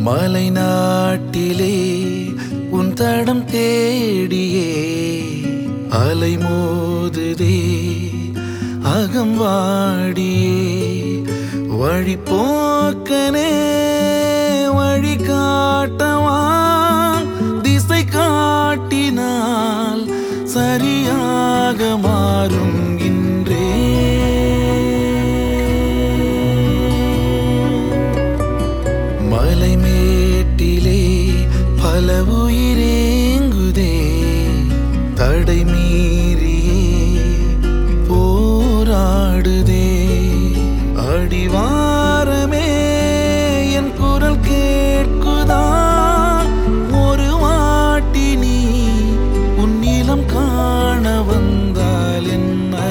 மலை நாட்டிலே உன் தடம் தேடியே அலை மோதுதே அகம் வாடியே வழி போக்கனே வழி காட்டவா திசை காட்டினால் சரியாக மாறும் இன்றே மலை மேட்டிலே பல உயிரேங்குதே தடை மீறியே போராடுதே அடிவாரமே என் குரல் கேட்குதா ஒரு வாட்டி நீ உன் நிலம் காண வந்தால் என்ன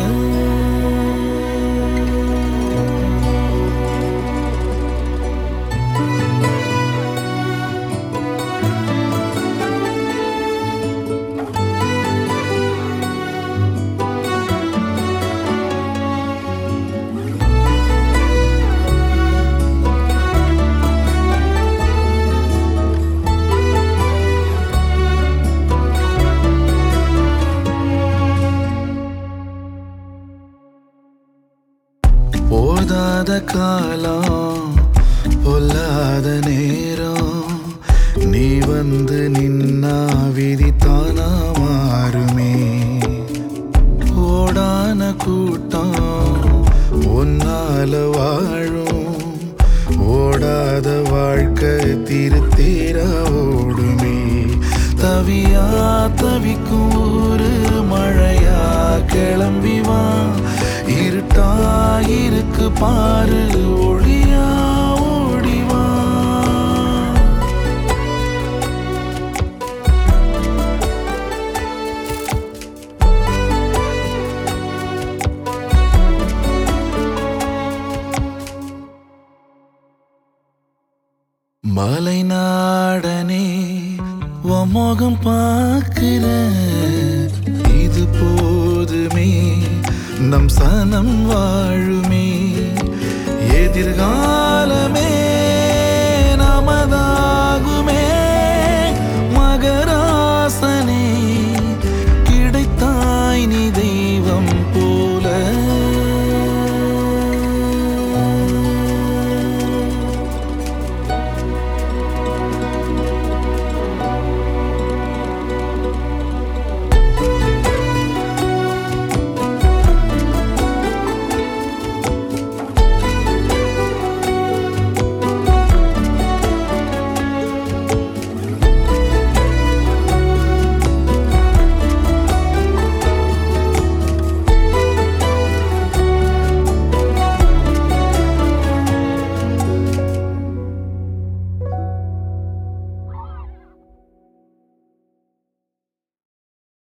போதாத காலம் பொல்லாத நேரம் நீ வந்து நின்னா விதி தானா மாறுமே ஓடான கூட்டம் ஒன்னால வாழும் ஓடாத வாழ்க்கை திருத்தீர ஓடுமே தவியா தவிக்கும் ஊரு மழையா கிளம்பி வா இருட்டா இருக்கு பாரு ஒளியா ஓடிவா மலை நாடனே உன் முகம் பார்க்கிற இது போதுமே நம் சனம் வாழுமே எதிர்கால